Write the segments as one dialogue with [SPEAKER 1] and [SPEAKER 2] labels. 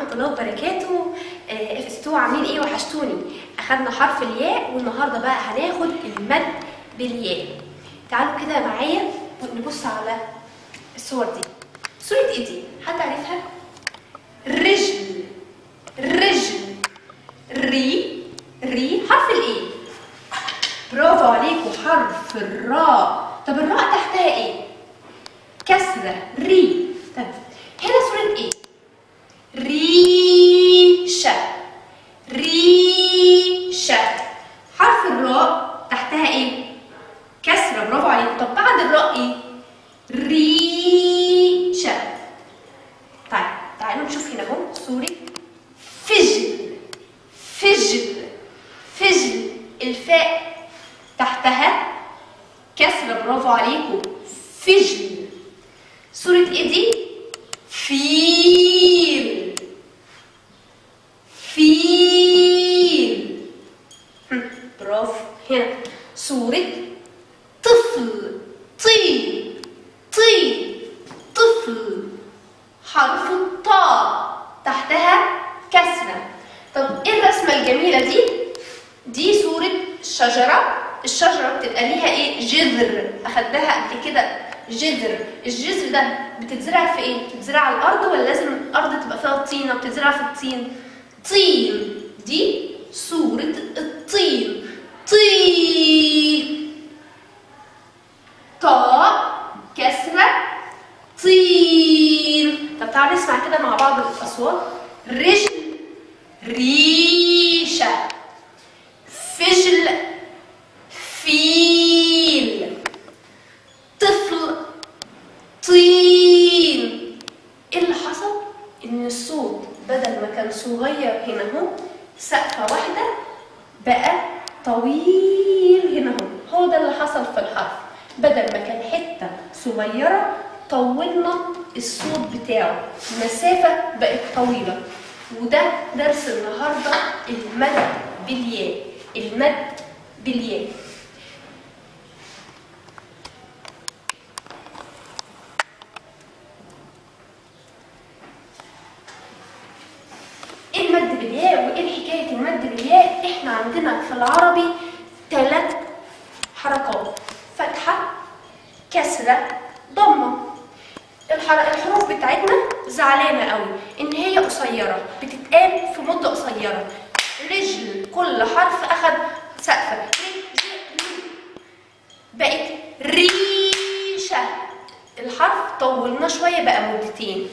[SPEAKER 1] ورحمة الله وبركاته آه، اف اس 2 عاملين ايه وحشتوني اخدنا حرف الياء والنهارده بقى هناخد المد بالياء تعالوا كده معايا ونبص على الصور دي صورة ايه دي؟ حد عارفها؟ رجل رجل ري ري حرف الايه؟ برافو عليكم حرف الراء طب الراء تحتها ايه؟ كسرة ري طب هنا صورة ايه؟ ريشة ريشة حرف الراء تحتها ايه؟ كسرة برافو عليكم طب بعد الراء ايه؟ ريشة طيب تعالوا نشوف هنا اهو صورة فجل فجل فجل الفاء تحتها كسرة برافو عليكم فجل صورة ايه دي؟ فيل فيل هم، برافو هنا صورة طفل طي طي طفل حرف الطاء تحتها كسرة طب ايه الرسمة الجميلة دي؟ دي صورة شجرة الشجرة بتبقى ليها ايه؟ جذر اخدناها قبل كده جذر الجذر ده بتتزرع في ايه؟ بتتزرع على الارض ولا لازم الارض تبقى فيها طينة بتتزرع في الطين؟ طين دي صورة الطين طين طاء كسرة طين طب تعالوا نسمع كده مع بعض الأصوات رجل ريشة فجل فيل طفل طين ايه اللي حصل ان الصوت بدل ما كان صغير هنا اهو سقفة واحدة بقى طويل هنا اهو هو ده اللي حصل في الحرف بدل ما كان حتة صغيرة طولنا الصوت بتاعه مسافة بقت طويلة وده درس النهاردة المد بالياء المد بالياء ايه المد بالياء وايه حكايه المد بالياء احنا عندنا في العربي ثلاث حركات فتحه كسره ضمه الحر- الحروف بتاعتنا زعلانه قوي ان هي قصيره بتتقال في مده قصيره رجل كل حرف اخد سقفه ر- ر- بقت ريشه الحرف طولنا شويه بقى مدتين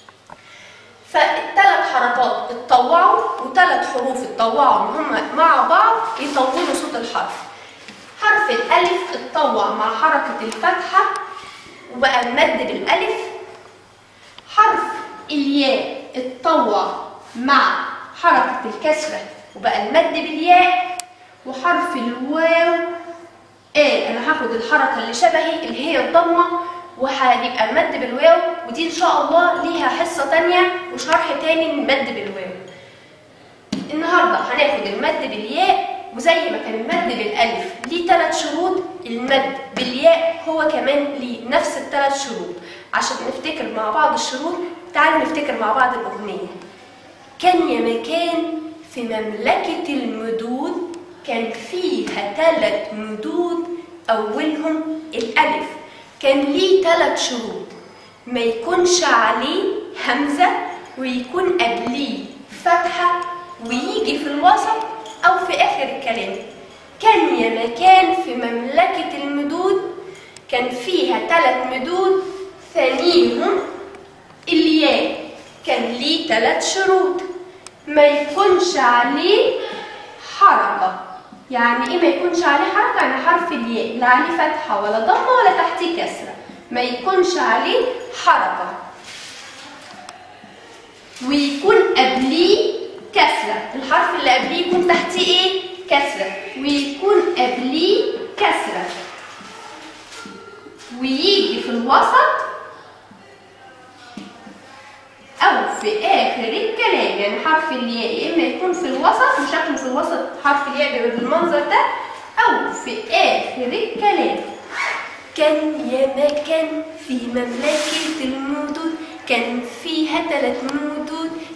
[SPEAKER 1] فالثلاث حركات اتطوعوا وثلاث حروف اتطوعوا ان هم مع بعض يطولوا صوت الحرف حرف الالف اتطوع مع حركه الفتحه وبقى المد بالالف حرف الياء اتطوع مع حركه الكسره وبقى المد بالياء وحرف الواو ايه انا هاخد الحركه اللي شبهي اللي هي الضمه وهيبقى المد بالواو ودي ان شاء الله ليها حصه تانية وشرح تاني المد بالواو النهارده هناخد المد بالياء وزي ما كان المد بالالف ليه ثلاث شروط المد بالياء هو كمان ليه نفس الثلاث شروط عشان نفتكر مع بعض الشروط تعالوا نفتكر مع بعض الاغنيه كان يا مكان في مملكة المدود كان فيها ثلاث مدود أولهم الألف كان ليه ثلاث شروط ما يكونش عليه همزة ويكون قبليه فتحة ويجي في الوسط أو في آخر الكلام كان يا مكان في مملكة المدود كان فيها ثلاث مدود ثانيهم الياء كان ليه ثلاث شروط ما يكونش عليه حركة يعني ايه ما يكونش عليه حركة يعني حرف الياء لا عليه فتحة ولا ضمة ولا تحتيه كسرة ما يكونش عليه حركة ويكون قبليه كسرة الحرف اللي قبليه يكون تحتيه ايه كسرة ويكون قبليه كسرة ويجي في الوسط أو في آخر الكلام يعني حرف الياء يا إما يكون في الوسط وشكله في الوسط حرف الياء بيبقى بالمنظر ده أو في آخر الكلام كان يا مكان في مملكة المدود كان فيها ثلاث مدود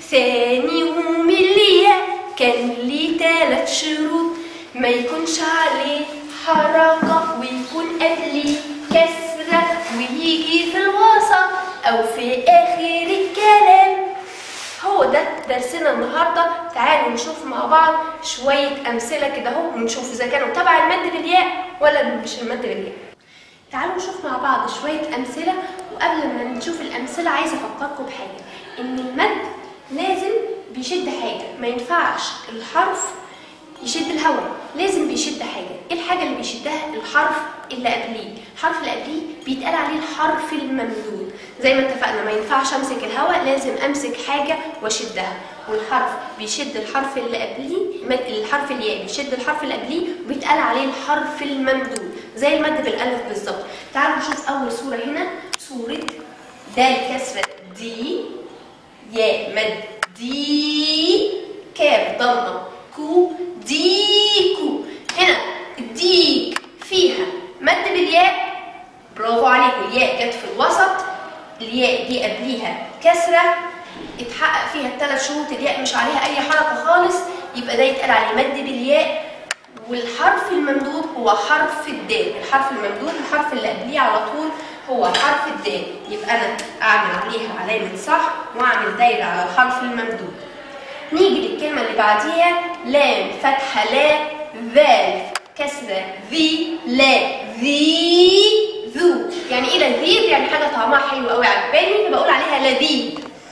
[SPEAKER 1] ثانيهم الياء كان ليه تلات شروط ما يكونش عليه حركة ويكون قبليه كسرة ويجي في الوسط أو في آخر الكلام هو ده درسنا النهارده تعالوا نشوف مع بعض شويه امثله كده اهو ونشوف اذا كانوا تبع المد بالياء ولا مش المد بالياء تعالوا نشوف مع بعض شويه امثله وقبل ما نشوف الامثله عايزه افكركم بحاجه ان المد لازم بيشد حاجه ما ينفعش الحرف يشد الهواء لازم بيشد حاجه ايه الحاجه اللي بيشدها الحرف اللي قبليه الحرف اللي قبليه بيتقال عليه الحرف الممدود زي ما اتفقنا ما ينفعش امسك الهواء لازم امسك حاجه واشدها والحرف بيشد الحرف اللي قبليه الحرف الياء بيشد الحرف اللي قبليه وبيتقال عليه الحرف الممدود زي المد بالالف بالظبط تعالوا نشوف اول صوره هنا صوره دال كسره دي ياء مد دي كاف ضمه كو ديكو هنا الديك فيها مد بالياء برافو عليكم الياء جت في الوسط الياء دي قبليها كسره اتحقق فيها الثلاث شروط الياء مش عليها اي حركه خالص يبقى ده يتقال عليه مد بالياء والحرف الممدود هو حرف الدال الحرف الممدود الحرف اللي قبليه على طول هو حرف الدال يبقى انا اعمل عليها علامه صح واعمل دايره على الحرف الممدود نيجي للكلمة اللي بعديها لام فتحة لا ذال كسرة ذي لا ذي ذو يعني ايه لذيذ يعني حاجة طعمها حلو قوي عجباني فبقول عليها لذيذ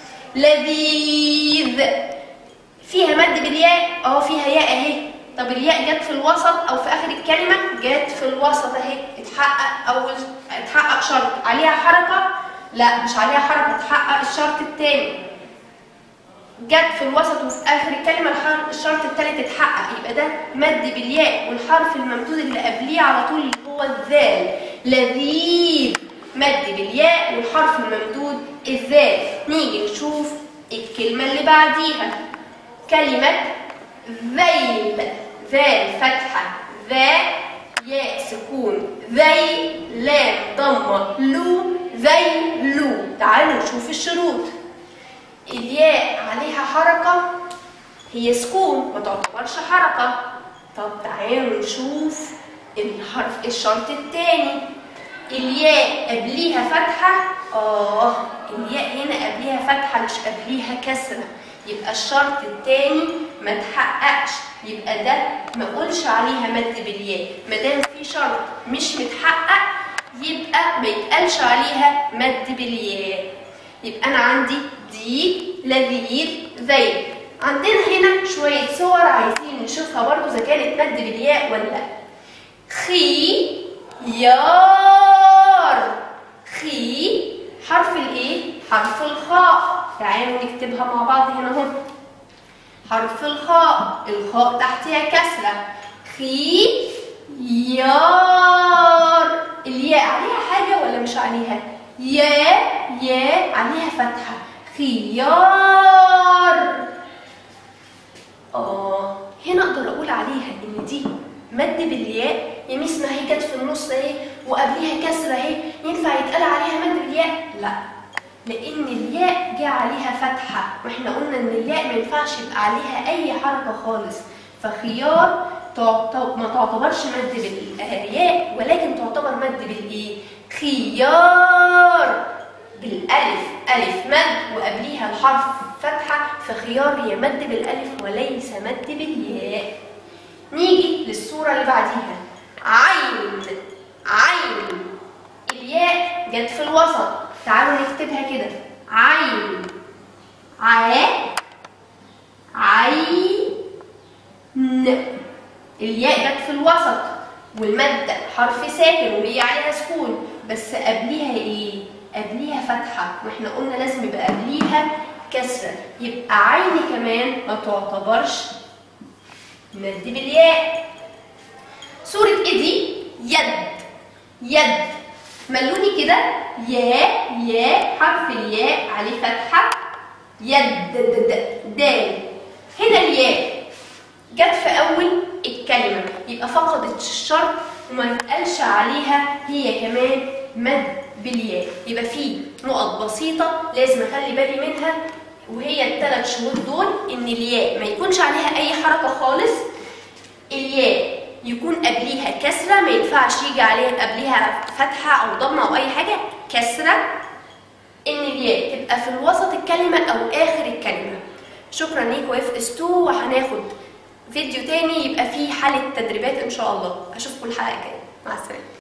[SPEAKER 1] لذيذ فيها مد بالياء اه فيها ياء اهي طب الياء جت في الوسط او في اخر الكلمة جت في الوسط اهي اتحقق اول اتحقق شرط عليها حركة لا مش عليها حركة اتحقق الشرط التاني جت في الوسط وفي اخر الكلمه الشرط الثالث اتحقق يبقى ده مد بالياء والحرف الممدود اللي قبليه على طول هو الذال لذيذ مد بالياء والحرف الممدود الذال نيجي نشوف الكلمه اللي بعديها كلمه ذيل ذال فتحه ذا ياء سكون ذي لام ضمه لو ذيلو تعالوا نشوف الشروط الياء عليها حركة هي سكون ما تعتبرش حركة طب تعالوا نشوف الحرف الشرط الثاني الياء قبليها فتحة اه الياء هنا قبليها فتحة مش قبليها كسرة يبقى الشرط الثاني ما تحققش يبقى ده ما اقولش عليها مد بالياء ما دام في شرط مش متحقق يبقى ما يتقالش عليها مد بالياء يبقى انا عندي دي لذيذ زي عندنا هنا شوية صور عايزين نشوفها برضو إذا كانت مد بالياء ولا لأ خي يار خي حرف الايه؟ حرف الخاء تعالوا نكتبها مع بعض هنا اهو حرف الخاء الخاء تحتها كسرة خي يار الياء عليها حاجة ولا مش عليها؟ يا يا عليها فتحة خيار اه هنا اقدر اقول عليها ان دي مد بالياء يا ميس ما هي جت في النص اهي وقبليها كسره اهي ينفع يتقال عليها مد بالياء لا لان الياء جه عليها فتحه واحنا قلنا ان الياء ما ينفعش يبقى عليها اي حركه خالص فخيار ما تعتبرش مد بالياء ولكن تعتبر مد بالايه خيار بالالف الف مد وقبليها الحرف فتحه فخيار هي مد بالالف وليس مد بالياء نيجي للصوره اللي بعديها عين عين الياء جت في الوسط تعالوا نكتبها كده عين ع عين الياء جت في الوسط والمادة حرف ساكن وهي عليها سكون بس قبليها ايه؟ قبليها فتحة واحنا قلنا لازم يبقى قبليها كسرة يبقى عين كمان ما تعتبرش مد بالياء صورة ايه دي؟ يد يد ملوني كده ياء ياء حرف الياء عليه فتحة يد دال هنا الياء جت في أول الكلمة يبقى فقدت الشرط وما يتقالش عليها هي كمان مد بالياء يبقى في نقط بسيطة لازم أخلي بالي منها وهي الثلاث شروط دول ان الياء ما يكونش عليها اي حركه خالص الياء يكون قبليها كسره ما ينفعش يجي عليها قبليها فتحه او ضمه او اي حاجه كسره ان الياء تبقى في الوسط الكلمه او اخر الكلمه شكرا ليكم اف اس 2 وهناخد فيديو تاني يبقى فيه حالة تدريبات ان شاء الله اشوفكم الحلقه الجايه مع السلامه